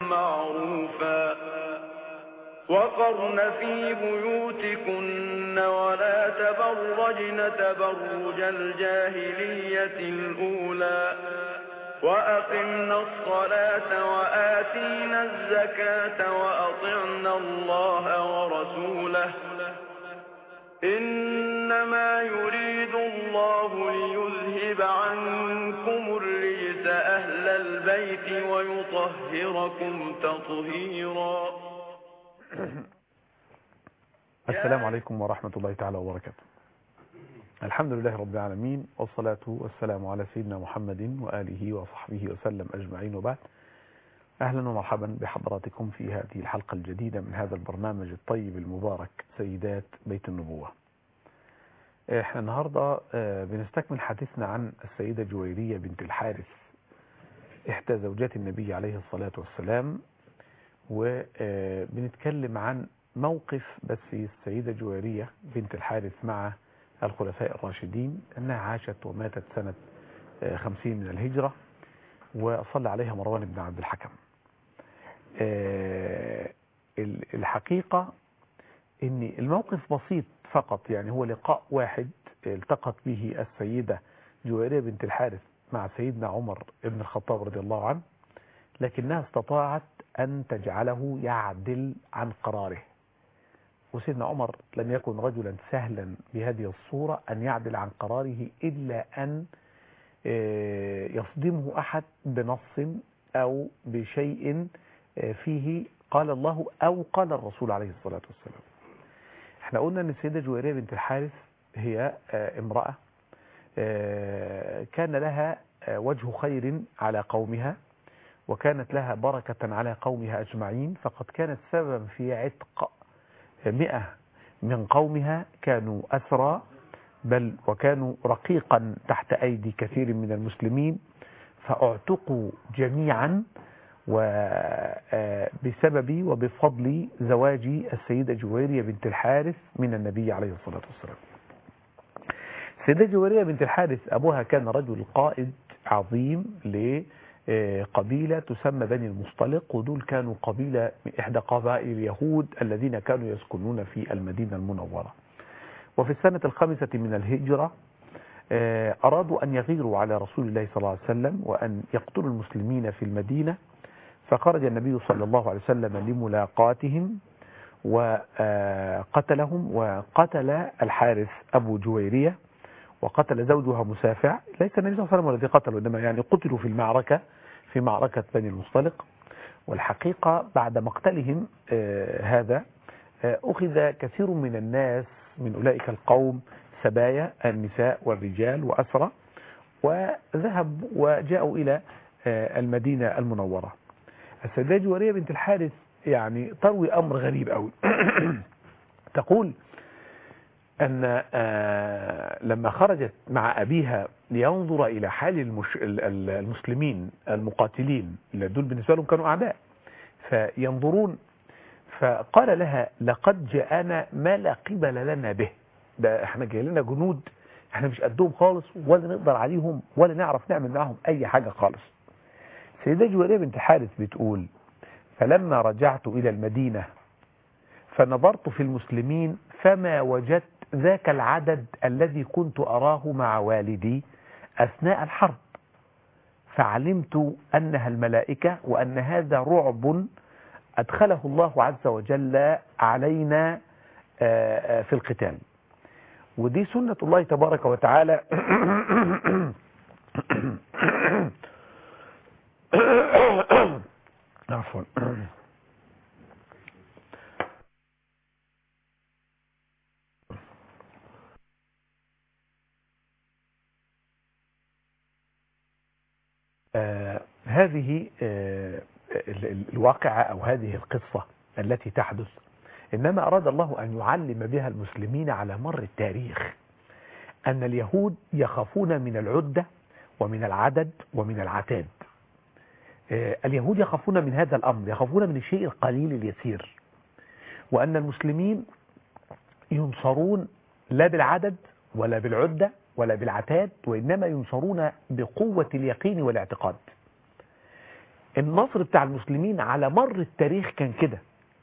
معروفا وقرن في بيوتكن ولا تبرجن تبرج الجاهلية الأولى وأقمنا الصلاة وآتينا الزكاة وأطعنا الله ورسوله إنما يريد الله ليذهب عنكم الرجس أهل البيت ويطهركم تطهيرا السلام عليكم ورحمة الله تعالى وبركاته الحمد لله رب العالمين والصلاة والسلام على سيدنا محمد وآله وصحبه وسلم أجمعين وبعد أهلا ومرحبا بحضراتكم في هذه الحلقة الجديدة من هذا البرنامج الطيب المبارك سيدات بيت النبوة احنا النهاردة بنستكمل حديثنا عن السيدة جويرية بنت الحارث إحدى زوجات النبي عليه الصلاة والسلام وبنتكلم عن موقف بس السيدة جويرية بنت الحارث مع الخلفاء الراشدين أنها عاشت وماتت سنة خمسين من الهجرة وصلى عليها مروان بن عبد الحكم الحقيقة ان الموقف بسيط فقط يعني هو لقاء واحد التقت به السيدة جويرية بنت الحارث مع سيدنا عمر بن الخطاب رضي الله عنه لكنها استطاعت أن تجعله يعدل عن قراره وسيدنا عمر لم يكن رجلا سهلا بهذه الصورة أن يعدل عن قراره إلا أن يصدمه أحد بنص أو بشيء فيه قال الله أو قال الرسول عليه الصلاة والسلام احنا قلنا أن السيدة جويرية بنت الحارث هي امرأة كان لها وجه خير على قومها وكانت لها بركة على قومها أجمعين فقد كانت سببا في عتق مئة من قومها كانوا أسرى بل وكانوا رقيقا تحت أيدي كثير من المسلمين فاعتقوا جميعا وبسبب وبفضل زواج السيدة جويرية بنت الحارث من النبي عليه الصلاة والسلام السيدة جويرية بنت الحارث أبوها كان رجل قائد عظيم لقبيلة تسمى بني المصطلق ودول كانوا قبيلة من إحدى قبائل اليهود الذين كانوا يسكنون في المدينة المنورة وفي السنة الخامسة من الهجرة أرادوا أن يغيروا على رسول الله صلى الله عليه وسلم وأن يقتلوا المسلمين في المدينة فخرج النبي صلى الله عليه وسلم لملاقاتهم وقتلهم وقتل الحارث أبو جويرية وقتل زوجها مسافع ليس النبي صلى الله عليه وسلم الذي قتلوا إنما يعني قتلوا في المعركة في معركة بني المصطلق والحقيقة بعد مقتلهم هذا أخذ كثير من الناس من أولئك القوم سبايا النساء والرجال وأسرى وذهب وجاءوا إلى المدينة المنورة السيدة جوارية بنت الحارث يعني تروي أمر غريب أوي تقول أن لما خرجت مع أبيها لينظر إلى حال المش... المسلمين المقاتلين اللي دول بالنسبة لهم كانوا أعداء فينظرون فقال لها لقد جاءنا ما لا قبل لنا به ده احنا جاي لنا جنود احنا مش قدهم خالص ولا نقدر عليهم ولا نعرف نعمل معهم اي حاجة خالص سيدة جوارية بنت حارث بتقول فلما رجعت الى المدينة فنظرت في المسلمين فما وجدت ذاك العدد الذي كنت أراه مع والدي أثناء الحرب فعلمت أنها الملائكة وأن هذا رعب أدخله الله عز وجل علينا في القتال ودي سنة الله تبارك وتعالى عفوا آه هذه آه الواقعة أو هذه القصة التي تحدث إنما أراد الله أن يعلم بها المسلمين على مر التاريخ أن اليهود يخافون من العدة ومن العدد ومن العتاد اليهود يخافون من هذا الأمر يخافون من الشيء القليل اليسير وأن المسلمين ينصرون لا بالعدد ولا بالعدة ولا بالعتاد وإنما ينصرون بقوة اليقين والاعتقاد النصر بتاع المسلمين على مر التاريخ كان كده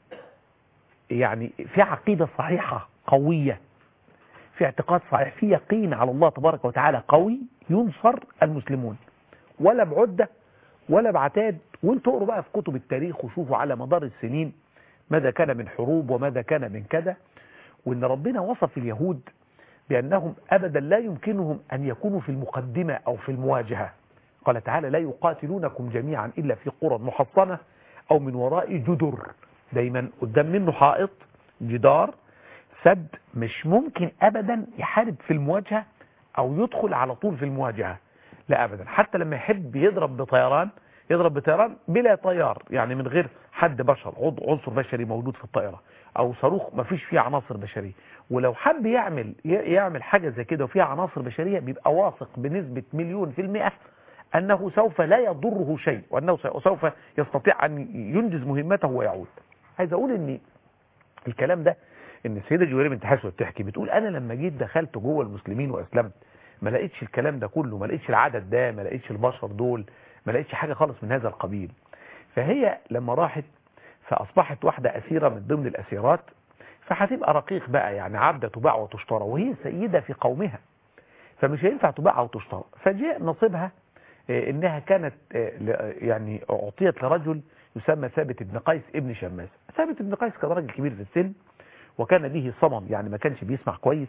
يعني في عقيدة صحيحة قوية في اعتقاد صحيح في يقين على الله تبارك وتعالى قوي ينصر المسلمون ولا بعدة ولا بعتاد وانتوا اقروا بقى في كتب التاريخ وشوفوا على مدار السنين ماذا كان من حروب وماذا كان من كذا وان ربنا وصف اليهود بأنهم أبدا لا يمكنهم أن يكونوا في المقدمة أو في المواجهة قال تعالى لا يقاتلونكم جميعا إلا في قرى محصنة أو من وراء جدر دايما قدام منه حائط جدار سد مش ممكن أبدا يحارب في المواجهة أو يدخل على طول في المواجهة لا أبدا حتى لما يحب يضرب بطيران يضرب بطيران بلا طيار يعني من غير حد بشر عضو عنصر بشري موجود في الطائرة او صاروخ ما فيش فيه عناصر بشرية ولو حب يعمل يعمل حاجة زي كده وفيها عناصر بشرية بيبقى واثق بنسبة مليون في المئة انه سوف لا يضره شيء وانه سوف يستطيع ان ينجز مهمته ويعود عايز اقول ان الكلام ده ان السيدة جويرية بنت حسوة بتحكي بتقول انا لما جيت دخلت جوه المسلمين واسلمت ما لقيتش الكلام ده كله ما لقيتش العدد ده ما لقيتش البشر دول ما لقيتش حاجة خالص من هذا القبيل فهي لما راحت فأصبحت واحدة أسيرة من ضمن الأسيرات فهتبقى رقيق بقى يعني عبدة تباع وتشترى وهي سيدة في قومها فمش هينفع تباع وتشترى فجاء نصيبها إنها كانت يعني أعطيت لرجل يسمى ثابت بن قيس ابن شماس ثابت بن قيس كان راجل كبير في السن وكان به صمم يعني ما كانش بيسمع كويس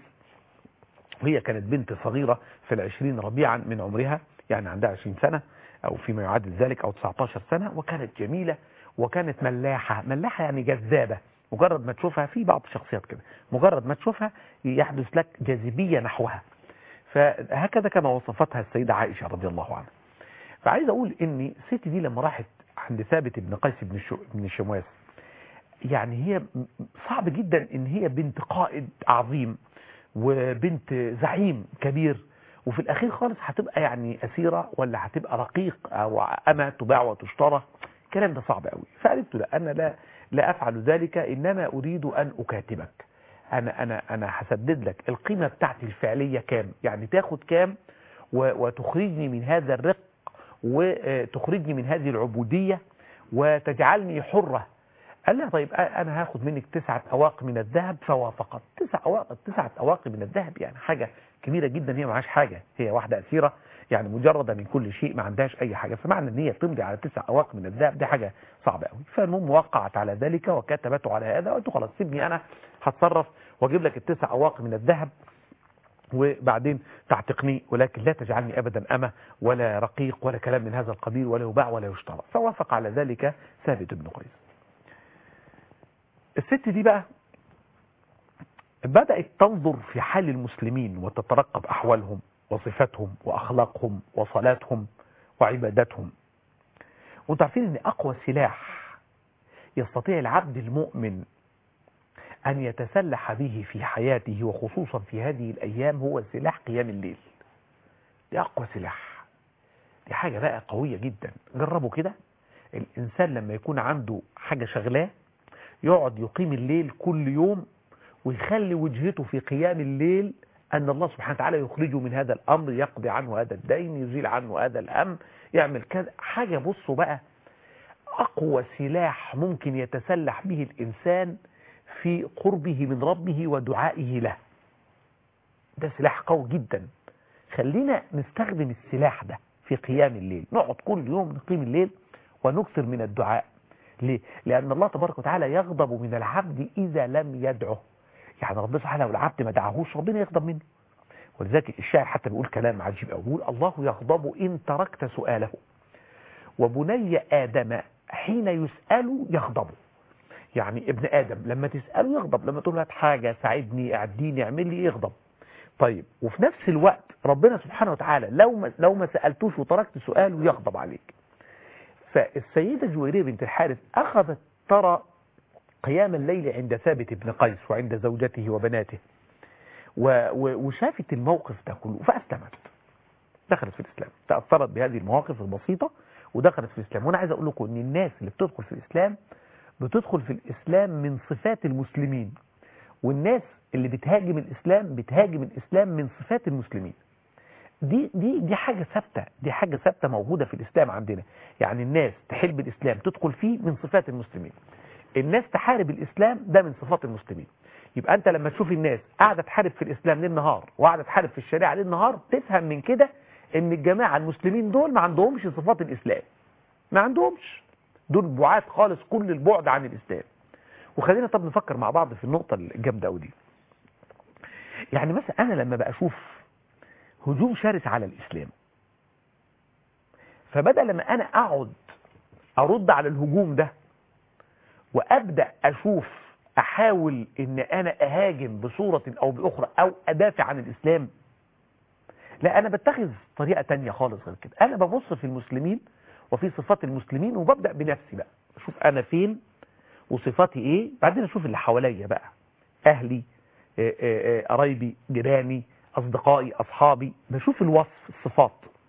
وهي كانت بنت صغيرة في العشرين ربيعا من عمرها يعني عندها 20 سنة أو فيما يعادل ذلك أو 19 سنة وكانت جميلة وكانت ملاحة ملاحة يعني جذابة مجرد ما تشوفها في بعض الشخصيات كده مجرد ما تشوفها يحدث لك جاذبية نحوها فهكذا كما وصفتها السيدة عائشة رضي الله عنها فعايز أقول إن الست دي لما راحت عند ثابت بن قيس بن شو بن شمواس يعني هي صعب جدا إن هي بنت قائد عظيم وبنت زعيم كبير وفي الأخير خالص هتبقى يعني أسيرة ولا هتبقى رقيق أو أما تباع وتشترى الكلام ده صعب قوي فقالت له لا أنا لا, لا أفعل ذلك إنما أريد أن أكاتبك أنا, أنا, أنا هسدد لك القيمة بتاعتي الفعلية كام يعني تاخد كام وتخرجني من هذا الرق وتخرجني من هذه العبودية وتجعلني حرة قال لها طيب أنا هاخد منك تسعة أواق من الذهب فوافقت تسع أواق تسعة أواق من الذهب يعني حاجة كبيرة جدا هي معهاش حاجة هي واحدة أسيرة يعني مجردة من كل شيء ما عندهاش أي حاجة فمعنى أن هي تمضي على تسع أواق من الذهب دي حاجة صعبة قوي فالمهم وقعت على ذلك وكتبته على هذا وقلت خلاص سيبني أنا هتصرف واجيب لك التسع أواق من الذهب وبعدين تعتقني ولكن لا تجعلني أبدا أمة ولا رقيق ولا كلام من هذا القبيل ولا يباع ولا يشترى فوافق على ذلك ثابت بن قيس الست دي بقى بدأت تنظر في حال المسلمين وتترقب أحوالهم وصفاتهم وأخلاقهم وصلاتهم وعبادتهم وانتم عارفين ان أقوى سلاح يستطيع العبد المؤمن أن يتسلح به في حياته وخصوصا في هذه الأيام هو سلاح قيام الليل دي أقوى سلاح دي حاجة بقى قوية جدا جربوا كده الإنسان لما يكون عنده حاجة شغلاه يقعد يقيم الليل كل يوم ويخلي وجهته في قيام الليل أن الله سبحانه وتعالى يخرجه من هذا الأمر يقضي عنه هذا الدين يزيل عنه هذا الأمر يعمل كذا حاجة بصوا بقى أقوى سلاح ممكن يتسلح به الإنسان في قربه من ربه ودعائه له ده سلاح قوي جدا خلينا نستخدم السلاح ده في قيام الليل نقعد كل يوم نقيم الليل ونكثر من الدعاء ليه؟ لأن الله تبارك وتعالى يغضب من العبد إذا لم يدعه يعني ربنا سبحانه لو العبد ما دعاهوش ربنا يغضب منه ولذلك الشاعر حتى بيقول كلام عجيب قوي بيقول الله يغضب إن تركت سؤاله وبني آدم حين يسأل يغضب يعني ابن آدم لما تسأله يغضب لما تقول له هات حاجة ساعدني اعديني اعمل لي يغضب طيب وفي نفس الوقت ربنا سبحانه وتعالى لو ما, لو ما سألتوش وتركت سؤاله يغضب عليك فالسيدة جويرية بنت الحارث أخذت ترى قيام الليل عند ثابت بن قيس وعند زوجته وبناته وشافت الموقف ده كله فأسلمت دخلت في الإسلام تأثرت بهذه المواقف البسيطة ودخلت في الإسلام وأنا عايز أقول لكم أن الناس اللي بتدخل في الإسلام بتدخل في الإسلام من صفات المسلمين والناس اللي بتهاجم الإسلام بتهاجم الإسلام من صفات المسلمين دي دي دي حاجة ثابتة دي حاجة ثابتة موجودة في الإسلام عندنا يعني الناس تحب الإسلام تدخل فيه من صفات المسلمين الناس تحارب الإسلام ده من صفات المسلمين يبقى أنت لما تشوف الناس قاعدة تحارب في الإسلام ليل نهار وقاعدة تحارب في الشريعة ليل نهار تفهم من كده إن الجماعة المسلمين دول ما عندهمش صفات الإسلام ما عندهمش دول بعاد خالص كل البعد عن الإسلام وخلينا طب نفكر مع بعض في النقطة الجامدة أوي دي يعني مثلا أنا لما بقى أشوف هجوم شرس على الإسلام فبدل ما أنا أقعد أرد على الهجوم ده وأبدأ أشوف أحاول إن أنا أهاجم بصورة أو بأخرى أو أدافع عن الإسلام لا أنا بتخذ طريقة تانية خالص غير كده أنا ببص في المسلمين وفي صفات المسلمين وببدأ بنفسي بقى أشوف أنا فين وصفاتي إيه بعدين أشوف اللي حواليا بقى أهلي آه، آه، آه، قرايبي جيراني أصدقائي أصحابي بشوف الوصف الصفات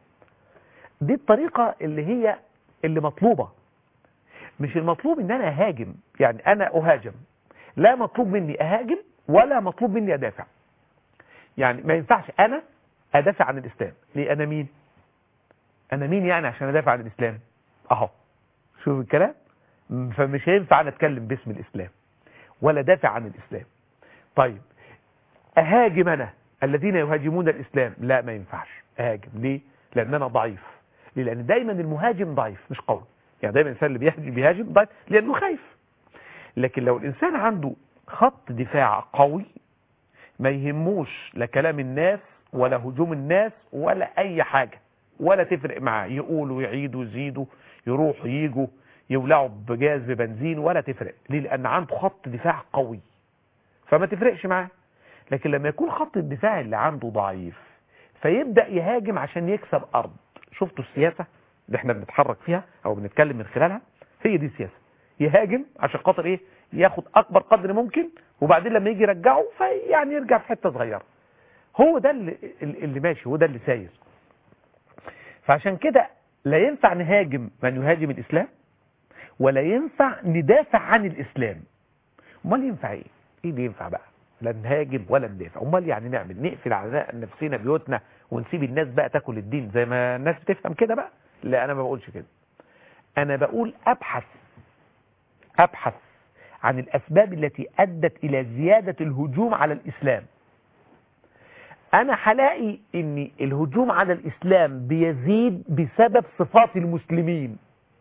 دي الطريقة اللي هي اللي مطلوبة مش المطلوب ان انا اهاجم يعني انا اهاجم لا مطلوب مني اهاجم ولا مطلوب مني ادافع يعني ما ينفعش انا ادافع عن الاسلام ليه انا مين انا مين يعني عشان ادافع عن الاسلام اهو شوف الكلام م- فمش هينفع انا اتكلم باسم الاسلام ولا دافع عن الاسلام طيب اهاجم انا الذين يهاجمون الاسلام لا ما ينفعش اهاجم ليه لان انا ضعيف ليه لان دايما المهاجم ضعيف مش قوي يعني دايما الانسان اللي بيهاجم بيهاجم ضعيف لانه خايف لكن لو الانسان عنده خط دفاع قوي ما يهموش لا كلام الناس ولا هجوم الناس ولا اي حاجة ولا تفرق معاه يقولوا يعيدوا يزيدوا يروحوا ييجوا يولعوا بجاز ببنزين ولا تفرق ليه لان عنده خط دفاع قوي فما تفرقش معاه لكن لما يكون خط الدفاع اللي عنده ضعيف فيبدأ يهاجم عشان يكسب أرض شفتوا السياسة اللي احنا بنتحرك فيها أو بنتكلم من خلالها هي دي السياسة يهاجم عشان خاطر ايه ياخد أكبر قدر ممكن وبعدين لما يجي يرجعه فيعني يرجع في حتة صغيرة هو ده اللي, اللي ماشي هو ده اللي ساير فعشان كده لا ينفع نهاجم من يهاجم الإسلام ولا ينفع ندافع عن الإسلام امال ينفع ايه ايه اللي ينفع بقى لا نهاجم ولا ندافع امال يعني نعمل نقفل على نفسنا بيوتنا ونسيب الناس بقى تاكل الدين زي ما الناس بتفهم كده بقى لا انا ما بقولش كده انا بقول ابحث ابحث عن الاسباب التي ادت الى زيادة الهجوم على الاسلام انا هلاقي ان الهجوم على الاسلام بيزيد بسبب صفات المسلمين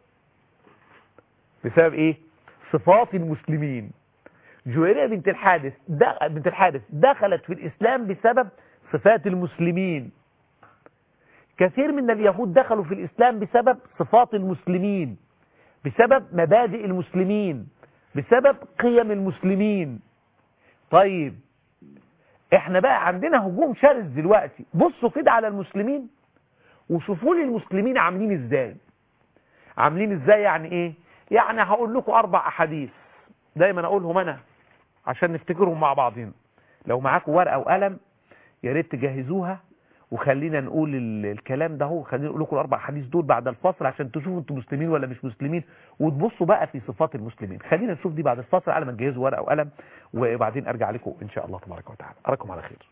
بسبب ايه صفات المسلمين جويرية بنت الحارث بنت الحارث دخلت في الإسلام بسبب صفات المسلمين كثير من اليهود دخلوا في الإسلام بسبب صفات المسلمين بسبب مبادئ المسلمين بسبب قيم المسلمين طيب احنا بقى عندنا هجوم شرس دلوقتي بصوا كده على المسلمين وشوفوا لي المسلمين عاملين ازاي عاملين ازاي يعني ايه يعني هقول لكم اربع احاديث دايما اقولهم انا عشان نفتكرهم مع بعضين لو معاكم ورقه وقلم يا ريت تجهزوها وخلينا نقول ال- الكلام ده هو خلينا نقول لكم الاربع احاديث دول بعد الفصل عشان تشوفوا انتم مسلمين ولا مش مسلمين وتبصوا بقى في صفات المسلمين خلينا نشوف دي بعد الفصل على ما تجهزوا ورقه وقلم وبعدين ارجع لكم ان شاء الله تبارك وتعالى اراكم على خير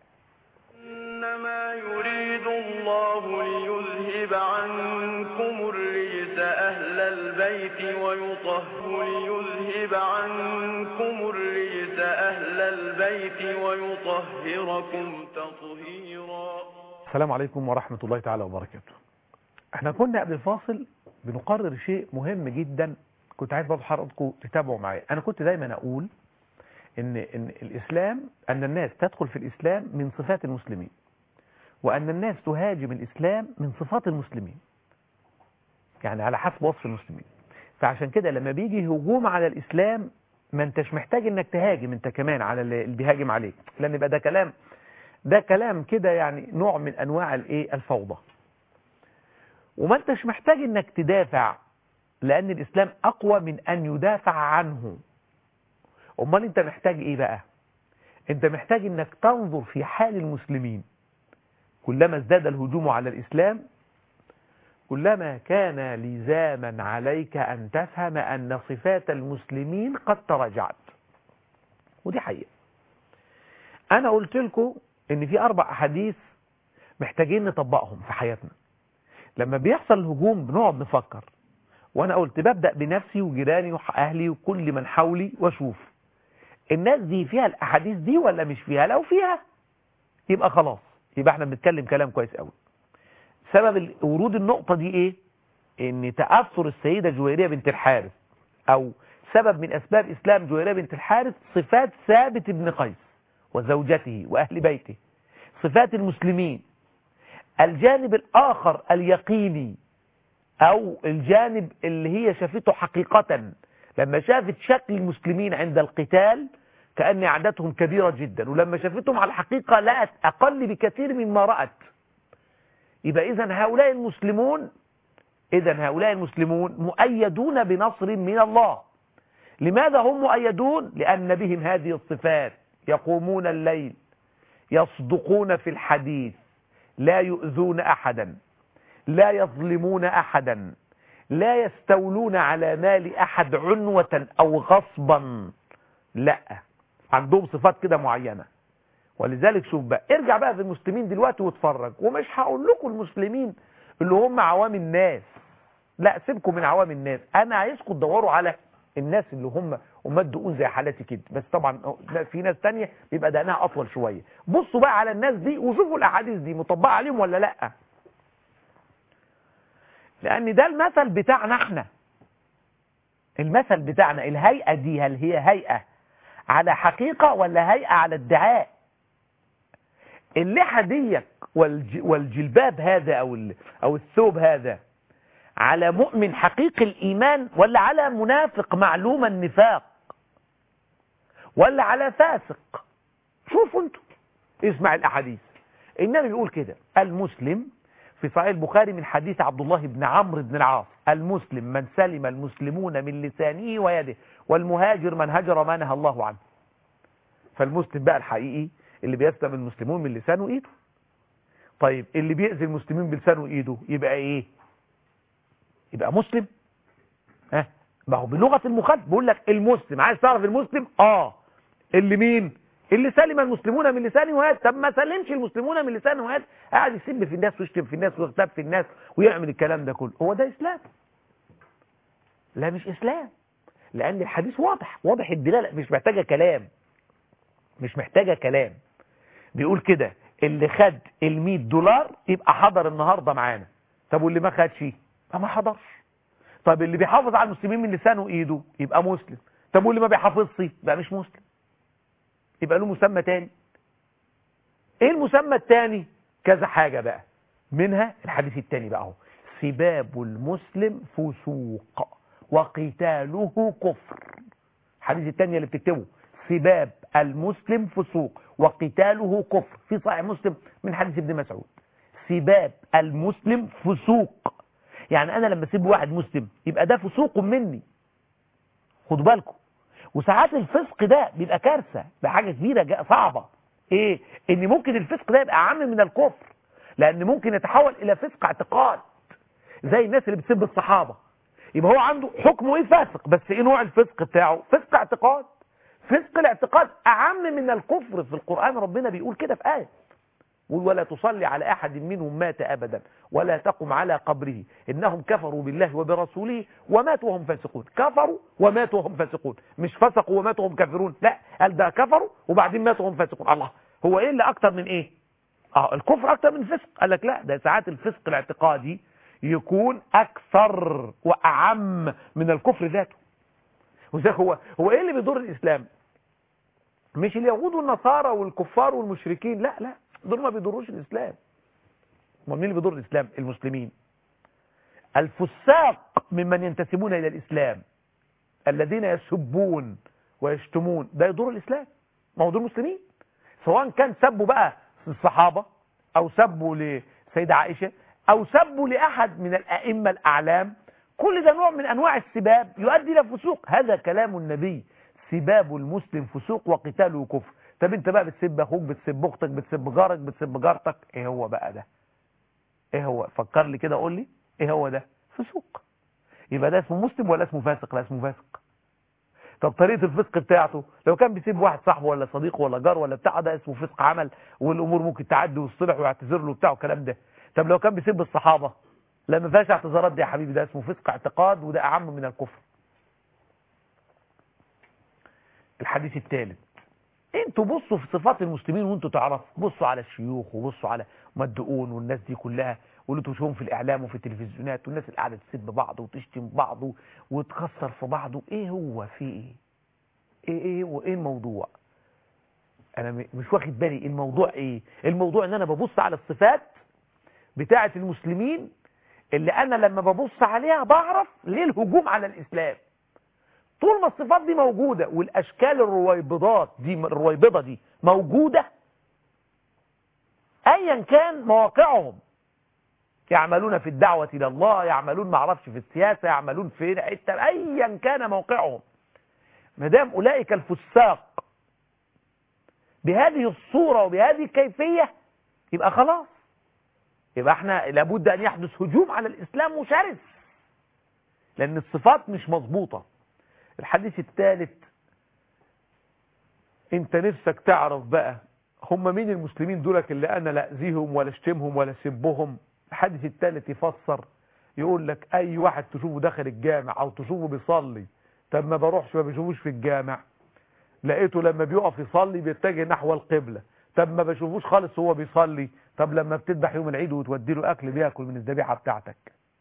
إنما يريد الله ليذهب عنكم الرجس أهل البيت ويطهر ليذهب عنكم الرجس أهل البيت ويطهركم تطهيرا السلام عليكم ورحمة الله تعالى وبركاته احنا كنا قبل الفاصل بنقرر شيء مهم جدا كنت عايز برضه حضراتكم تتابعوا معايا انا كنت دايما اقول ان ان الاسلام ان الناس تدخل في الاسلام من صفات المسلمين وان الناس تهاجم الاسلام من صفات المسلمين يعني على حسب وصف المسلمين فعشان كده لما بيجي هجوم على الاسلام ما انتش محتاج انك تهاجم انت كمان على اللي اللي بيهاجم عليك لان يبقى ده كلام ده كلام كده يعني نوع من انواع الايه الفوضى وما انتش محتاج انك تدافع لان الاسلام اقوى من ان يدافع عنه امال انت محتاج ايه بقى انت محتاج انك تنظر في حال المسلمين كلما ازداد الهجوم على الاسلام كلما كان لزاما عليك ان تفهم ان صفات المسلمين قد تراجعت ودي حقيقة انا قلت لكم ان في اربع احاديث محتاجين نطبقهم في حياتنا لما بيحصل الهجوم بنقعد نفكر وانا قلت ببدأ بنفسي وجيراني واهلي وكل من حولي واشوف الناس دي فيها الاحاديث دي ولا مش فيها لو فيها يبقى خلاص يبقى احنا بنتكلم كلام كويس قوي سبب ورود النقطة دي ايه ان تأثر السيدة جويرية بنت الحارث او سبب من اسباب اسلام جويرية بنت الحارث صفات ثابت بن قيس وزوجته واهل بيته صفات المسلمين الجانب الاخر اليقيني او الجانب اللي هي شافته حقيقة لما شافت شكل المسلمين عند القتال كأن عددهم كبيرة جدا ولما شافتهم على الحقيقة لقت أقل بكثير مما رأت يبقى إذا هؤلاء المسلمون إذا هؤلاء المسلمون مؤيدون بنصر من الله لماذا هم مؤيدون لأن بهم هذه الصفات يقومون الليل يصدقون في الحديث لا يؤذون أحدا لا يظلمون أحدا لا يستولون على مال أحد عنوة أو غصبا لا عندهم صفات كده معينة ولذلك شوف بقى ارجع بقى في المسلمين دلوقتي واتفرج ومش هقول لكم المسلمين اللي هم عوام الناس لا سيبكم من عوام الناس انا عايزكم تدوروا على الناس اللي هم امات دقون زي حالاتي كده بس طبعا في ناس تانية بيبقى دقنها اطول شوية بصوا بقى على الناس دي وشوفوا الاحاديث دي مطبقة عليهم ولا لا لان ده المثل بتاعنا احنا المثل بتاعنا الهيئة دي هل هي هيئة على حقيقة ولا هيئة على ادعاء اللحى ديك والجلباب هذا أو, أو الثوب هذا على مؤمن حقيقي الإيمان ولا على منافق معلوم النفاق ولا على فاسق شوفوا انتوا اسمع الأحاديث النبي بيقول كده المسلم في صحيح البخاري من حديث عبد الله بن عمرو بن العاص المسلم من سلم المسلمون من لسانه ويده والمهاجر من هجر ما نهى الله عنه فالمسلم بقى الحقيقي اللي بيسلم المسلمون من لسانه وايده طيب اللي بيأذي المسلمين بلسانه وايده يبقى ايه يبقى مسلم ها ما هو بلغه المخالف بيقول لك المسلم عايز تعرف المسلم اه اللي مين اللي سلم المسلمون من لسانه ويده طب ما سلمش المسلمون من لسانه ويده قاعد يسب في الناس ويشتم في الناس ويغتاب في الناس ويعمل الكلام ده كله هو ده اسلام لا مش اسلام لان الحديث واضح واضح الدلاله مش محتاجه كلام مش محتاجه كلام بيقول كده اللي خد ال100 دولار يبقى حضر النهارده معانا طب واللي ما خدش ما حضرش طب اللي بيحافظ على المسلمين من لسانه وايده يبقى مسلم طب واللي ما بيحافظش يبقى مش مسلم يبقى له مسمى تاني ايه المسمى التاني كذا حاجة بقى منها الحديث التاني بقى اهو سباب المسلم فسوق وقتاله كفر الحديث التاني اللي بتكتبه سباب المسلم فسوق وقتاله كفر في صحيح مسلم من حديث ابن مسعود سباب المسلم فسوق يعني انا لما اسيب واحد مسلم يبقى ده فسوق مني خدوا بالكم وساعات الفسق ده بيبقى كارثة بحاجة كبيرة صعبة ايه ان ممكن الفسق ده يبقى عام من الكفر لان ممكن يتحول الى فسق اعتقاد زي الناس اللي بتسب الصحابة يبقى هو عنده حكمه ايه فاسق بس ايه نوع الفسق بتاعه فسق اعتقاد فسق الاعتقاد اعم من الكفر في القرآن ربنا بيقول كده في آية ولا تصلي على أحد منهم مات أبدا ولا تقم على قبره إنهم كفروا بالله وبرسوله وماتوا وهم فاسقون كفروا وماتوا وهم فاسقون مش فسقوا وماتوا وهم كافرون لا قال ده كفروا وبعدين ماتوا وهم فاسقون الله هو إيه اللي أكتر من إيه آه الكفر أكتر من الفسق قال لك لا ده ساعات الفسق الاعتقادي يكون أكثر وأعم من الكفر ذاته وذلك هو هو إيه اللي بيضر الإسلام مش اليهود والنصارى والكفار والمشركين لا لا دول ما بيضروش الإسلام ما مين اللي بيضر الإسلام المسلمين الفساق ممن ينتسبون إلى الإسلام الذين يسبون ويشتمون ده يضر الإسلام ما هو دول مسلمين سواء كان سبوا بقى الصحابة أو سبوا لسيدة عائشة أو سبوا لأحد من الأئمة الأعلام كل ده نوع من أنواع السباب يؤدي إلى فسوق هذا كلام النبي سباب المسلم فسوق وقتاله كفر طب انت بقى بتسب اخوك بتسب اختك بتسب جارك بتسب جارتك ايه هو بقى ده ايه هو فكر لي كده قول لي ايه هو ده فسوق يبقى ده اسمه مسلم ولا اسمه فاسق لا اسمه فاسق طب طريقة الفسق بتاعته لو كان بيسيب واحد صاحبه ولا صديقه ولا جار ولا بتاع ده اسمه فسق عمل والامور ممكن تعدي والصلح ويعتذر له بتاعه الكلام ده طب لو كان بيسيب الصحابة لا ما فيهاش اعتذارات دي يا حبيبي ده اسمه فسق اعتقاد وده اعم من الكفر الحديث الثالث انتوا بصوا في صفات المسلمين وانتوا تعرفوا بصوا على الشيوخ وبصوا على مدقون والناس دي كلها واللي تشوفهم في الاعلام وفي التلفزيونات والناس اللي قاعده تسب بعض وتشتم بعض وتكسر في بعض ايه هو في ايه ايه ايه وايه الموضوع انا م- مش واخد بالي الموضوع ايه الموضوع ان انا ببص على الصفات بتاعه المسلمين اللي انا لما ببص عليها بعرف ليه الهجوم على الاسلام طول ما الصفات دي موجودة والاشكال الرويبضات دي الرويبضة دي موجودة ايا كان مواقعهم يعملون في الدعوة الى الله يعملون معرفش في السياسة يعملون في حتة ايا كان موقعهم ما دام اولئك الفساق بهذه الصورة وبهذه الكيفية يبقى خلاص يبقى احنا لابد ان يحدث هجوم على الاسلام مشرس لان الصفات مش مظبوطة الحديث الثالث انت نفسك تعرف بقى هم مين المسلمين دولك اللي انا لا اذيهم ولا اشتمهم ولا سبهم الحديث الثالث يفسر يقول لك اي واحد تشوفه داخل الجامع او تشوفه بيصلي طب ما بروحش ما بشوفوش في الجامع لقيته لما بيقف يصلي بيتجه نحو القبلة طب ما بشوفوش خالص هو بيصلي طب لما بتذبح يوم العيد وتودي له اكل بياكل من الذبيحه بتاعتك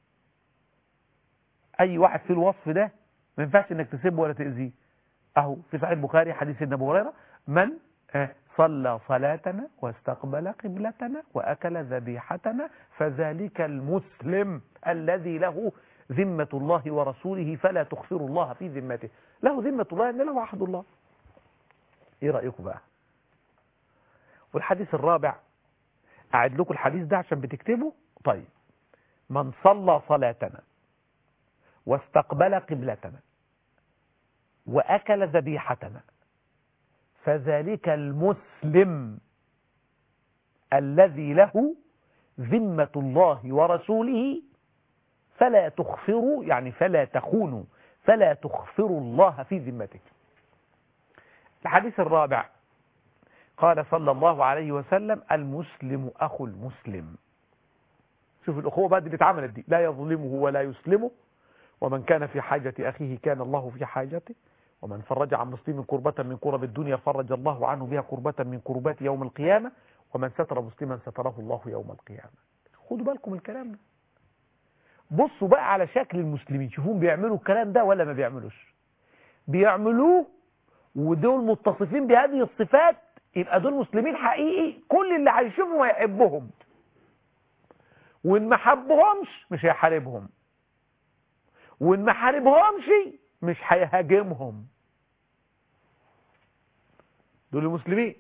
اي واحد في الوصف ده ما ينفعش انك تسبه ولا تاذيه اهو في صحيح البخاري حديث ابن ابي هريره من آه، صلى صلاتنا واستقبل قبلتنا واكل ذبيحتنا فذلك المسلم الذي له ذمة الله ورسوله فلا تخفر الله في ذمته له ذمة الله ان له عهد الله ايه رأيكم بقى والحديث الرابع اعد لكم الحديث ده عشان بتكتبه طيب من صلى صلاتنا واستقبل قبلتنا وأكل ذبيحتنا فذلك المسلم الذي له ذمة الله ورسوله فلا تخفروا يعني فلا تخونوا فلا تخفروا الله في ذمته الحديث الرابع قال صلى الله عليه وسلم المسلم أخو المسلم شوف الأخوة بعد اللي اتعملت دي لا يظلمه ولا يسلمه ومن كان في حاجة أخيه كان الله في حاجته ومن فرج عن مسلم كربة من كرب الدنيا فرج الله عنه بها كربة من كربات يوم القيامة ومن ستر مسلما ستره الله يوم القيامة خدوا بالكم من الكلام ده بصوا بقى على شكل المسلمين شوفون بيعملوا الكلام ده ولا ما بيعملوش بيعملوه ودول متصفين بهذه الصفات يبقى دول مسلمين حقيقي كل اللي هيشوفهم هيحبهم وان ما حبهمش مش هيحاربهم وان ما حاربهمش مش هيهاجمهم دول المسلمين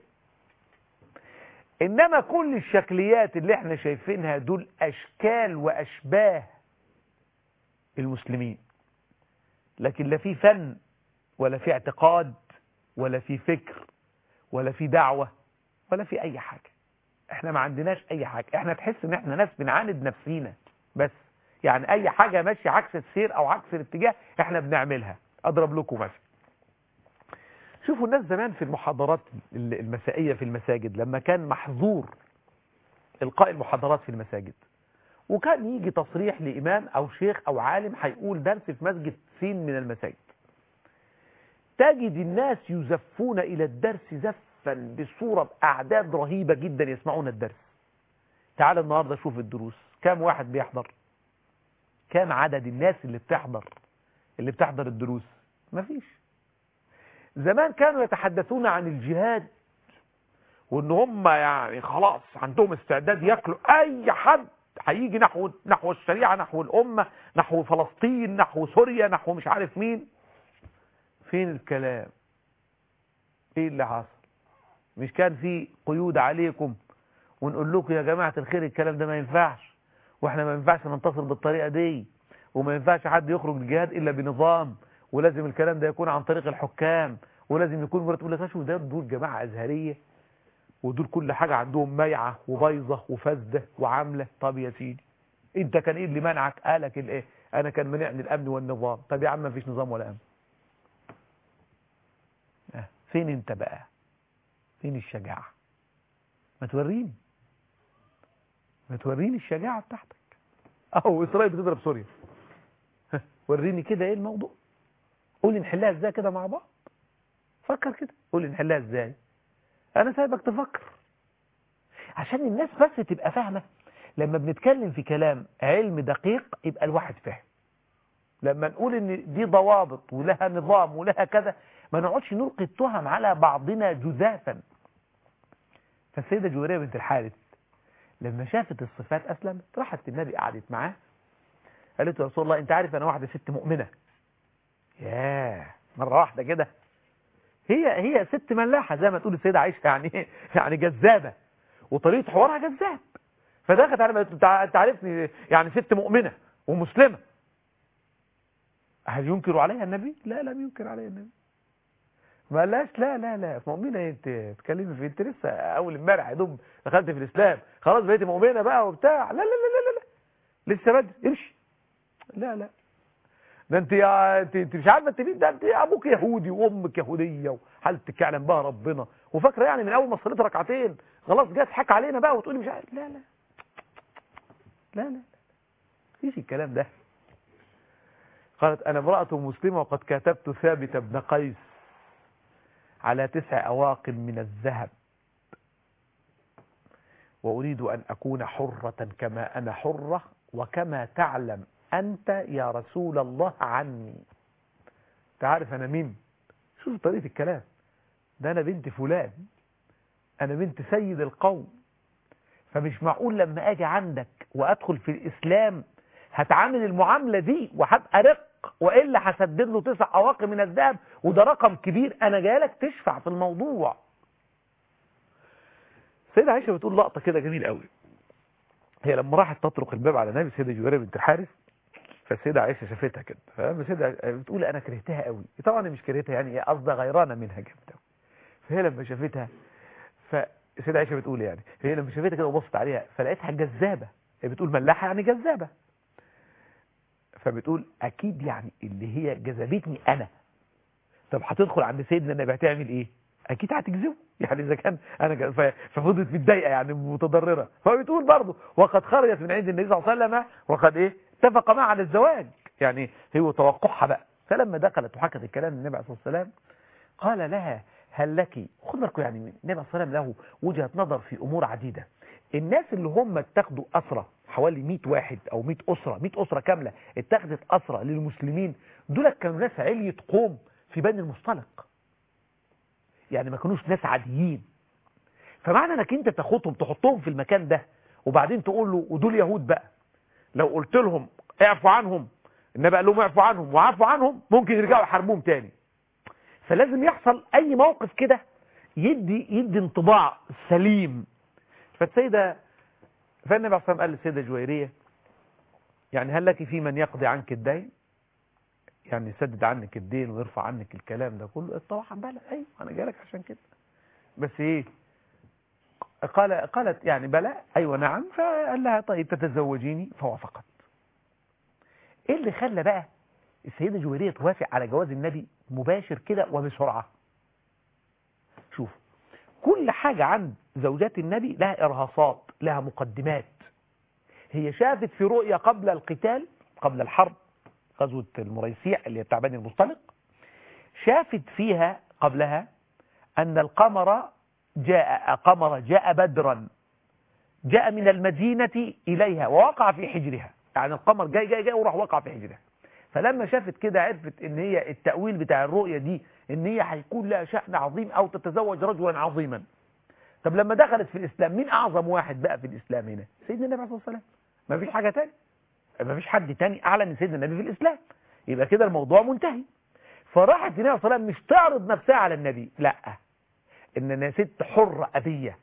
انما كل الشكليات اللي احنا شايفينها دول اشكال واشباه المسلمين لكن لا في فن ولا في اعتقاد ولا في فكر ولا في دعوة ولا في اي حاجة احنا ما عندناش اي حاجة احنا تحس ان احنا ناس بنعاند نفسينا بس يعني اي حاجة ماشية عكس السير او عكس الاتجاه احنا بنعملها اضرب لكم مثلا شوفوا الناس زمان في المحاضرات المسائية في المساجد لما كان محظور القاء المحاضرات في المساجد وكان يجي تصريح لإمام أو شيخ أو عالم هيقول درس في مسجد سين من المساجد تجد الناس يزفون إلى الدرس زفا بصورة بأعداد رهيبة جدا يسمعون الدرس تعال النهاردة شوف الدروس كام واحد بيحضر كام عدد الناس اللي بتحضر اللي بتحضر الدروس مفيش زمان كانوا يتحدثون عن الجهاد وان هم يعني خلاص عندهم استعداد ياكلوا اي حد هيجي نحو نحو الشريعه نحو الامه نحو فلسطين نحو سوريا نحو مش عارف مين فين الكلام ايه اللي حصل مش كان في قيود عليكم ونقول لكم يا جماعه الخير الكلام ده ما ينفعش واحنا ما ينفعش ننتصر بالطريقه دي وما ينفعش حد يخرج الجهاد الا بنظام ولازم الكلام ده يكون عن طريق الحكام ولازم يكون مرات تقول لك شوف ده دول جماعه ازهريه ودول كل حاجه عندهم ميعه وبايظه وفاسده وعامله طب يا سيدي انت كان ايه اللي منعك قالك الايه انا كان منعني الامن والنظام طب يا عم ما فيش نظام ولا امن فين انت بقى فين الشجاعة ما توريني ما توريني الشجاعة بتاعتك اهو اسرائيل بتضرب سوريا وريني كده ايه الموضوع قولي نحلها ازاي كده مع بعض فكر كده قولي نحلها ازاي انا سايبك تفكر عشان الناس بس تبقى فاهمة لما بنتكلم في كلام علم دقيق يبقى الواحد فاهم لما نقول ان دي ضوابط ولها نظام ولها كذا ما نقعدش نلقي التهم على بعضنا جزافا فالسيدة جويرية بنت الحارث لما شافت الصفات أسلمت راحت النبي قعدت معاه قالت له يا رسول الله انت عارف انا واحدة ست مؤمنة ياه مرة واحدة كده هي هي ست ملاحة زي ما تقول السيدة عائشة يعني يعني جذابة وطريقة حوارها جذاب فدخلت على انت عارفني يعني ست مؤمنة ومسلمة هل ينكر عليها النبي لا لم ينكر عليها النبي ما قالهاش لا لا لا مؤمنة إيه انت تكلمي في انت لسه اول امبارح يا دوب دخلت في الاسلام خلاص بقيتي مؤمنة بقى وبتاع لا لا لا لا لا, لا. لسه بدري امشي لا لا ده انت يا انت, انت مش عارفه انت مين ده انت ابوك يهودي وامك يهوديه وحالتك يعلم بها ربنا وفاكره يعني من اول ما صليت ركعتين خلاص جاي تضحك علينا بقى وتقولي مش عارف لا لا لا لا ايش الكلام ده قالت انا امراه مسلمه وقد كتبت ثابت بن قيس على تسع اواق من الذهب واريد ان اكون حره كما انا حره وكما تعلم أنت يا رسول الله عني تعرف أنا مين شوف طريقة الكلام ده أنا بنت فلان أنا بنت سيد القوم فمش معقول لما أجي عندك وأدخل في الإسلام هتعامل المعاملة دي وهبقى رق وإلا هسدد له تسع أواقي من الذهب وده رقم كبير أنا جايلك تشفع في الموضوع سيدة عائشة بتقول لقطة كده جميل قوي هي لما راحت تطرق الباب على النبي سيدة جويرية بنت الحارث فالسيدة عائشة شافتها كده فلما السيدة بتقول أنا كرهتها قوي طبعا أنا مش كرهتها يعني هي قصدها غيرانة منها جدا فهي لما شافتها فالسيدة عائشة بتقول يعني هي لما شافتها كده وبصت عليها فلقيتها جذابة هي بتقول ملاحة يعني جذابة فبتقول أكيد يعني اللي هي جذبتني أنا طب هتدخل عند سيدنا النبي هتعمل إيه اكيد هتجذبه يعني اذا كان انا ففضلت متضايقه يعني متضرره فبتقول برضه وقد خرجت من عند النبي صلى الله عليه وسلم وقد ايه اتفق معه على الزواج يعني هو توقعها بقى فلما دخلت وحكت الكلام للنبي عليه الصلاه والسلام قال لها هل لك خد بالكم يعني النبي عليه الصلاه والسلام له وجهه نظر في امور عديده الناس اللي هم اتخذوا اسرى حوالي 100 واحد او 100 اسره 100 اسره كامله اتخذت اسرى للمسلمين دول كانوا ناس عليه قوم في بني المصطلق يعني ما كانوش ناس عاديين فمعنى انك انت تاخدهم تحطهم في المكان ده وبعدين تقول له ودول يهود بقى لو قلت لهم اعفوا عنهم النبي قال لهم اعفوا عنهم وعفوا عنهم ممكن يرجعوا يحاربوهم تاني فلازم يحصل اي موقف كده يدي يدي انطباع سليم فالسيده فالنبي عليه الصلاه قال للسيده جويريه يعني هل لك في من يقضي عنك الدين يعني يسدد عنك الدين ويرفع عنك الكلام ده كله طبعا بلى ايوه انا جايلك عشان كده بس ايه قال قالت يعني بلى ايوه نعم فقال لها طيب تتزوجيني فوافقت ايه اللي خلى بقى السيده جويريه توافق على جواز النبي مباشر كده وبسرعه شوف كل حاجه عند زوجات النبي لها ارهاصات لها مقدمات هي شافت في رؤيا قبل القتال قبل الحرب غزوة المريسيع اللي هي بتاع بني المصطلق شافت فيها قبلها أن القمر جاء قمر جاء بدرا جاء من المدينة إليها ووقع في حجرها يعني القمر جاي جاي جاي وراح وقع في حجرها فلما شافت كده عرفت ان هي التأويل بتاع الرؤية دي ان هي هيكون لها شأن عظيم او تتزوج رجلا عظيما طب لما دخلت في الاسلام مين اعظم واحد بقى في الاسلام هنا سيدنا النبي عليه الصلاة والسلام ما فيش حاجة تاني ما فيش حد تاني اعلى من سيدنا النبي في الاسلام يبقى كده الموضوع منتهي فراحت النبي صلى الله عليه وسلم مش تعرض نفسها على النبي لا ان انا ست حرة ابية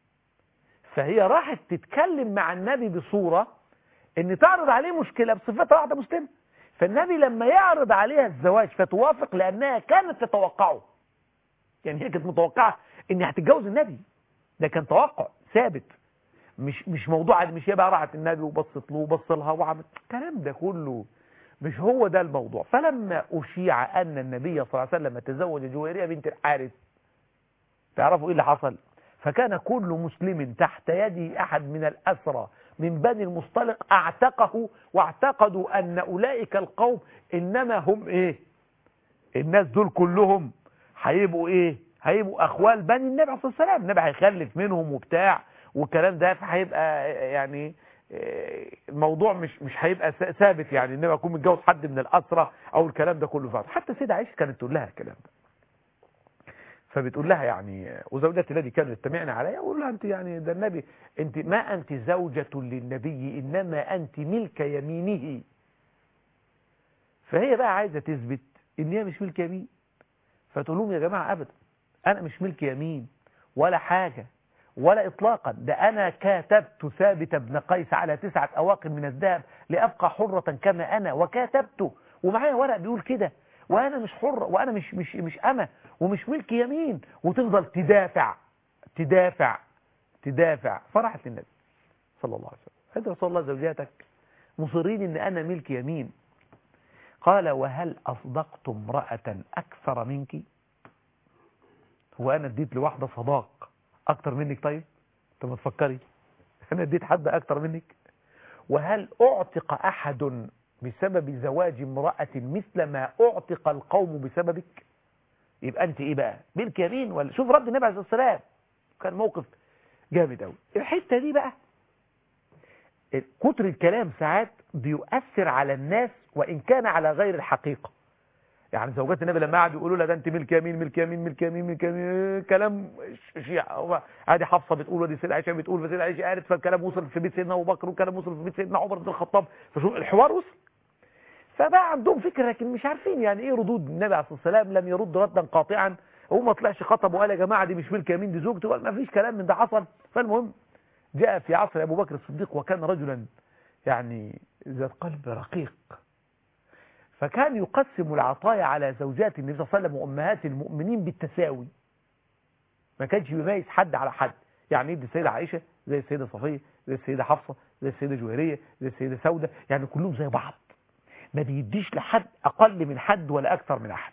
فهي راحت تتكلم مع النبي بصورة ان تعرض عليه مشكلة بصفتها واحدة مسلمة فالنبي لما يعرض عليها الزواج فتوافق لانها كانت تتوقعه يعني هي كانت متوقعة ان هتتجوز النبي ده كان توقع ثابت مش مش موضوع عادي مش هي بقى راحت النبي وبصت له وبص لها وعملت الكلام ده كله مش هو ده الموضوع فلما أشيع أن النبي صلى الله عليه وسلم تزوج جويرية بنت الحارث تعرفوا ايه اللي حصل فكان كل مسلم تحت يده احد من الاسرى من بني المصطلق اعتقه واعتقدوا ان اولئك القوم انما هم ايه الناس دول كلهم هيبقوا ايه هيبقوا اخوال بني النبي عليه الصلاه والسلام النبي هيخلف منهم وبتاع والكلام ده فهيبقى يعني الموضوع مش مش هيبقى ثابت يعني النبي يكون متجوز حد من الاسرى او الكلام ده كله فات حتى سيدة عائشه كانت تقول لها الكلام ده فبتقول لها يعني وزوجاتي الذي كانوا يستمعن عليها يقول لها انت يعني ده النبي انت ما انت زوجة للنبي انما انت ملك يمينه فهي بقى عايزة تثبت ان هي مش ملك يمين فتقول لهم يا جماعة ابدا انا مش ملك يمين ولا حاجة ولا اطلاقا ده انا كاتبت ثابت بن قيس على تسعة اواق من الذهب لابقى حرة كما انا وكاتبته ومعايا ورق بيقول كده وانا مش حر وانا مش مش مش انا ومش ملك يمين وتفضل تدافع تدافع تدافع فرحت للنبي صلى الله عليه وسلم هذا رسول الله زوجاتك مصرين ان انا ملك يمين قال وهل اصدقت امرأة اكثر منك هو انا اديت لواحدة صداق اكتر منك طيب انت ما تفكري انا اديت حد اكتر منك وهل اعتق احد بسبب زواج امرأة مثل ما اعتق القوم بسببك يبقى انت ايه بقى ملك يمين ولا شوف رد النبي عليه الصلاه والسلام كان موقف جامد قوي الحته دي بقى كتر الكلام ساعات بيؤثر على الناس وان كان على غير الحقيقه يعني زوجات النبي لما قعدوا يقولوا لها ده انت ملك يمين ملك يمين ملك يمين ملك يمين كلام شيعة عادي حفصه بتقول ودي سيدة عائشه بتقول فسيدة عائشه قالت فالكلام وصل في بيت سيدنا ابو بكر والكلام وصل في بيت سيدنا عمر بن الخطاب فشوف الحوار وصل فبقى عندهم فكره لكن مش عارفين يعني ايه ردود النبي عليه الصلاه والسلام لم يرد ردا قاطعا هو ما طلعش خطب وقال يا جماعه دي مش ملك يمين دي زوجتي ما فيش كلام من ده حصل فالمهم جاء في عصر ابو بكر الصديق وكان رجلا يعني ذات قلب رقيق فكان يقسم العطايا على زوجات النبي صلى الله عليه وسلم وامهات المؤمنين بالتساوي ما كانش بيميز حد على حد يعني يدي السيده عائشه زي السيده صفيه زي السيده حفصه زي السيده جويريه زي السيده سوده يعني كلهم زي بعض ما بيديش لحد اقل من حد ولا اكثر من احد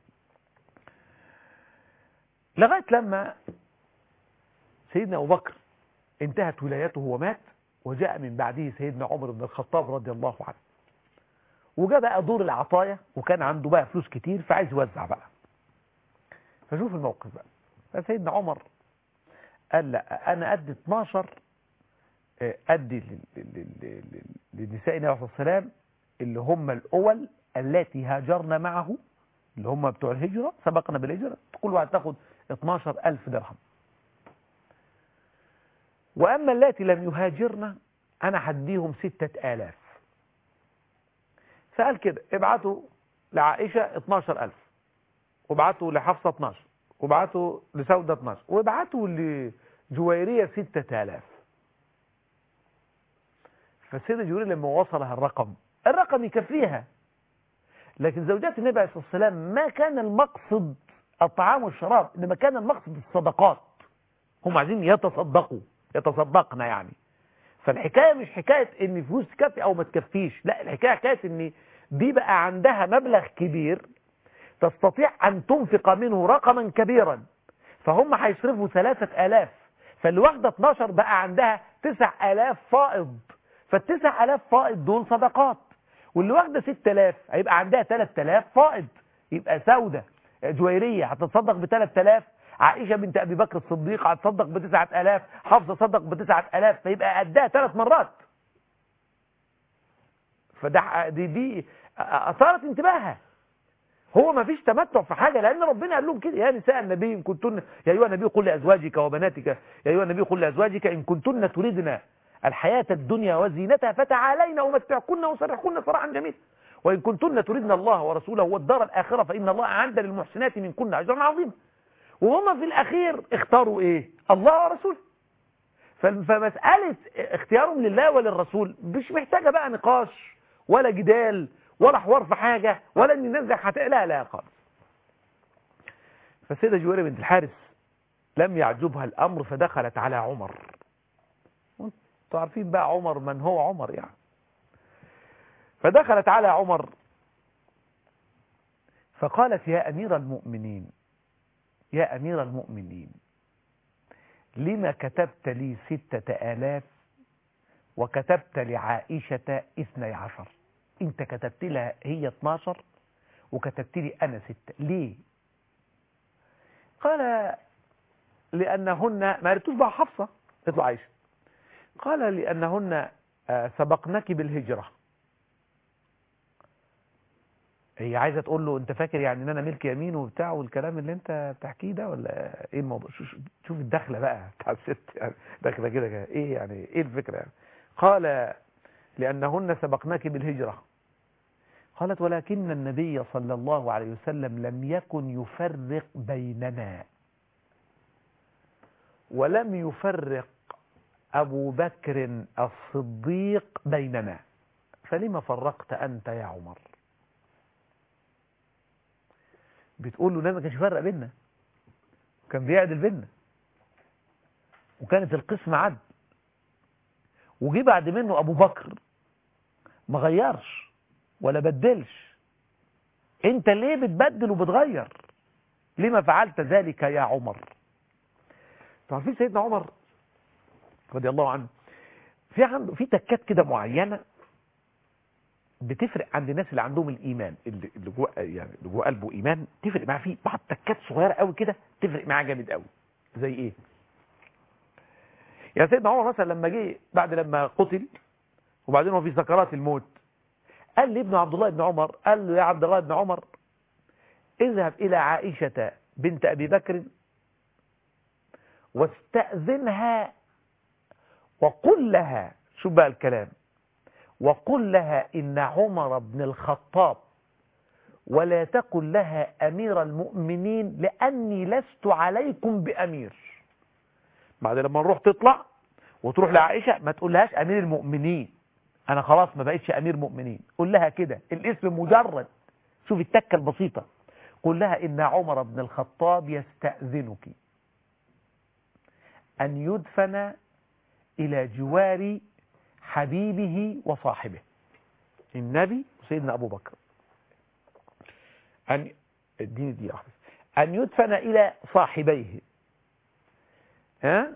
لغايه لما سيدنا ابو بكر انتهت ولايته ومات وجاء من بعده سيدنا عمر بن الخطاب رضي الله عنه وجاء بقى دور العطايا وكان عنده بقى فلوس كتير فعايز يوزع بقى فشوف الموقف بقى فسيدنا عمر قال لا انا ادي 12 ادي للنساء النبي عليه السلام اللي هم الاول التي هاجرنا معه اللي هم بتوع الهجرة سبقنا بالهجرة كل واحد تاخد 12 ألف درهم وأما التي لم يهاجرنا أنا هديهم ستة آلاف فقال كده ابعتوا لعائشة 12 ألف وابعتوا لحفصة 12 وابعتوا لسودة 12 وابعتوا لجويرية ستة آلاف فالسيدة جويرية لما وصلها الرقم الرقم يكفيها لكن زوجات النبي عليه الصلاة والسلام ما كان المقصد الطعام والشراب إنما كان المقصد الصدقات هم عايزين يتصدقوا يتصدقنا يعني فالحكاية مش حكاية ان فلوس تكفي او ما تكفيش لا الحكاية حكاية ان دي بقى عندها مبلغ كبير تستطيع ان تنفق منه رقما كبيرا فهم هيصرفوا ثلاثة الاف فاللي واخدة 12 بقى عندها تسع الاف فائض فالتسع الاف فائض دول صدقات واللي واخدة 6000 هيبقى عندها 3000 فائض يبقى سودة جويرية هتتصدق ب 3000 عائشة بنت أبي بكر الصديق هتصدق بتسعة ألاف حفصة صدق بتسعة ألاف فيبقى قدها ثلاث مرات فده دي دي أثارت انتباهها هو ما فيش تمتع في حاجة لأن ربنا قال لهم كده يا نساء النبي إن كنتن يا أيها النبي قل لأزواجك وبناتك يا أيها النبي قل لأزواجك إن كنتن تريدن الحياة الدنيا وزينتها فتعالين أمتعكن وسرحكن سراحا جميلا وإن كنتن تريدن الله ورسوله والدار الآخرة فإن الله أعد للمحسنات منكن أجرا عظيما وهم في الأخير اختاروا إيه الله ورسوله فمسألة اختيارهم لله وللرسول مش محتاجة بقى نقاش ولا جدال ولا حوار في حاجة ولا ان الناس حت... لا لا خالص فالسيدة جويرية بنت الحارث لم يعجبها الأمر فدخلت على عمر انتوا عارفين بقى عمر من هو عمر يعني فدخلت على عمر فقالت يا أمير المؤمنين يا أمير المؤمنين لما كتبت لي ستة آلاف وكتبت لعائشة اثني عشر انت كتبت لها هي 12 وكتبت لي انا ستة ليه قال لانهن ما عرفتوش بقى حفصة اطلع عائشة قال لانهن آه، سبقنك بالهجرة هي عايزة تقول له انت فاكر يعني ان انا ملك يمين وبتاع والكلام اللي انت بتحكيه ده ولا ايه الموضوع شو- شو- شوف الدخلة بقى بتاع الست يعني دخلة كده كده. ايه يعني ايه الفكرة يعني قال لأنهن سبقناك بالهجرة قالت ولكن النبي صلى الله عليه وسلم لم يكن يفرق بيننا ولم يفرق أبو بكر الصديق بيننا فلما فرقت أنت يا عمر بتقول له لا ما كانش يفرق بيننا كان بيعدل بيننا وكانت القسمة عدل وجي بعد منه أبو بكر ما غيرش ولا بدلش انت ليه بتبدل وبتغير لما فعلت ذلك يا عمر تعرفين سيدنا عمر رضي الله عنه في عنده في تكات كده معينه بتفرق عند الناس اللي عندهم الايمان اللي اللي جوه يعني اللي جوه قلبه ايمان تفرق معاه في بعض تكات صغيره قوي كده تفرق معاه جامد قوي زي ايه يا سيدنا عمر مثلا لما جه بعد لما قتل وبعدين هو في سكرات الموت قال لابن عبد الله بن عمر قال له يا عبد الله بن عمر اذهب إلى عائشة بنت أبي بكر واستأذنها وقل لها شو بقى الكلام وقل لها إن عمر بن الخطاب ولا تقل لها أمير المؤمنين لأني لست عليكم بأمير بعد لما نروح تطلع وتروح لعائشة ما تقولهاش أمير المؤمنين أنا خلاص ما بقيتش أمير مؤمنين قول لها كده الاسم مجرد شوف التكة البسيطة قل لها إن عمر بن الخطاب يستأذنك أن يدفن إلى جوار حبيبه وصاحبه النبي وسيدنا أبو بكر أن اديني دي واحدة أن يدفن إلى صاحبيه ها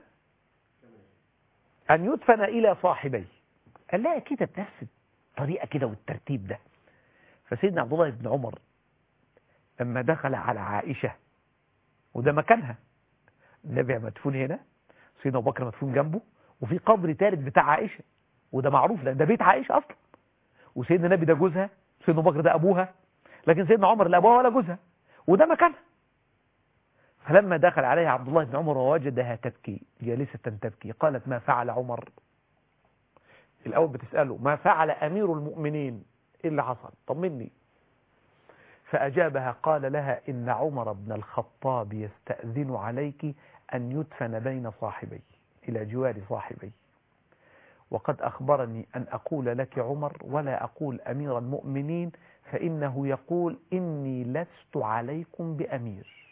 أن يدفن إلى صاحبيه قال لها كده بنفس الطريقة كده والترتيب ده فسيدنا عبد الله بن عمر لما دخل على عائشة وده مكانها النبي مدفون هنا سيدنا أبو بكر مدفون جنبه وفي قبر ثالث بتاع عائشة وده معروف لأن ده بيت عائشة أصلا وسيدنا النبي ده جوزها سيدنا أبو بكر ده أبوها لكن سيدنا عمر لا أبوها ولا جوزها وده مكانها فلما دخل عليها عبد الله بن عمر ووجدها تبكي جالسة تبكي قالت ما فعل عمر الأول بتسأله ما فعل أمير المؤمنين إيه اللي حصل طمني فأجابها قال لها إن عمر بن الخطاب يستأذن عليك أن يدفن بين صاحبي إلى جوار صاحبي وقد أخبرني أن أقول لك عمر ولا أقول أمير المؤمنين فإنه يقول إني لست عليكم بأمير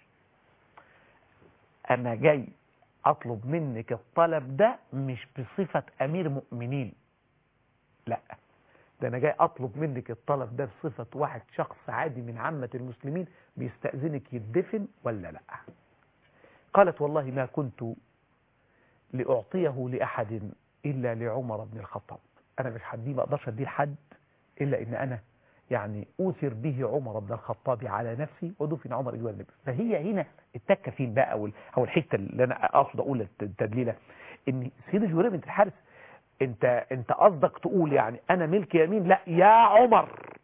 أنا جاي أطلب منك الطلب ده مش بصفة أمير مؤمنين لا ده أنا جاي أطلب منك الطلب ده بصفة واحد شخص عادي من عامة المسلمين بيستأذنك يدفن ولا لا قالت والله ما كنت لأعطيه لأحد إلا لعمر بن الخطاب أنا مش حديه ما أقدرش أديه لحد إلا إن أنا يعني أوثر به عمر بن الخطاب على نفسي ودفن عمر جوار النبي فهي هنا التكة فين بقى أو أو الحتة اللي أنا أقصد أقول التدليلة إن سيدة جويرية بنت الحارث أنت أنت قصدك تقول يعني أنا ملك يمين لا يا عمر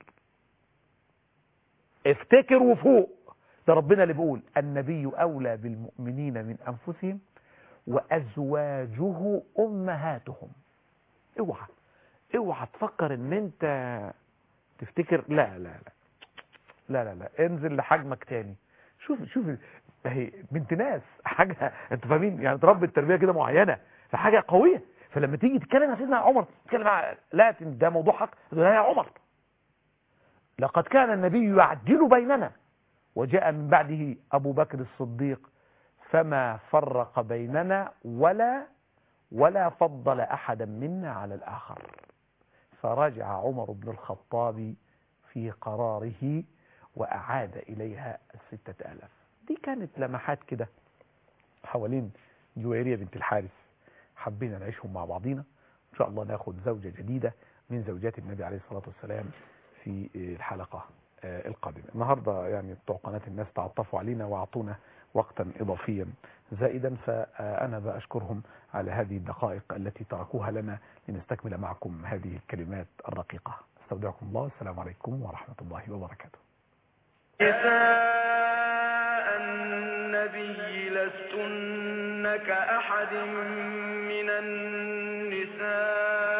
افتكر وفوق ده ربنا اللي بيقول النبي أولى بالمؤمنين من أنفسهم وأزواجه أمهاتهم اوعى اوعى تفكر ان انت تفتكر لا لا لا لا لا لا انزل لحجمك تاني شوف شوف هي بنت ناس حاجة انتوا فاهمين يعني تربي التربية كده معينة فحاجة قوية فلما تيجي تتكلم مع سيدنا عمر تتكلم مع لا ده موضوع حق لا يا عمر لقد كان النبي يعدل بيننا وجاء من بعده أبو بكر الصديق فما فرق بيننا ولا ولا فضل أحدا منا على الآخر فرجع عمر بن الخطاب في قراره وأعاد إليها الستة آلاف دي كانت لمحات كده حوالين جويرية بنت الحارث حبينا نعيشهم مع بعضينا إن شاء الله ناخد زوجة جديدة من زوجات النبي عليه الصلاة والسلام في الحلقة القادمة النهاردة يعني بتوع قناة الناس تعطفوا علينا وأعطونا وقتا إضافيا زائدا فأنا بأشكرهم على هذه الدقائق التي تركوها لنا لنستكمل معكم هذه الكلمات الرقيقة استودعكم الله السلام عليكم ورحمة الله وبركاته نساء النبي لستن كأحد من النساء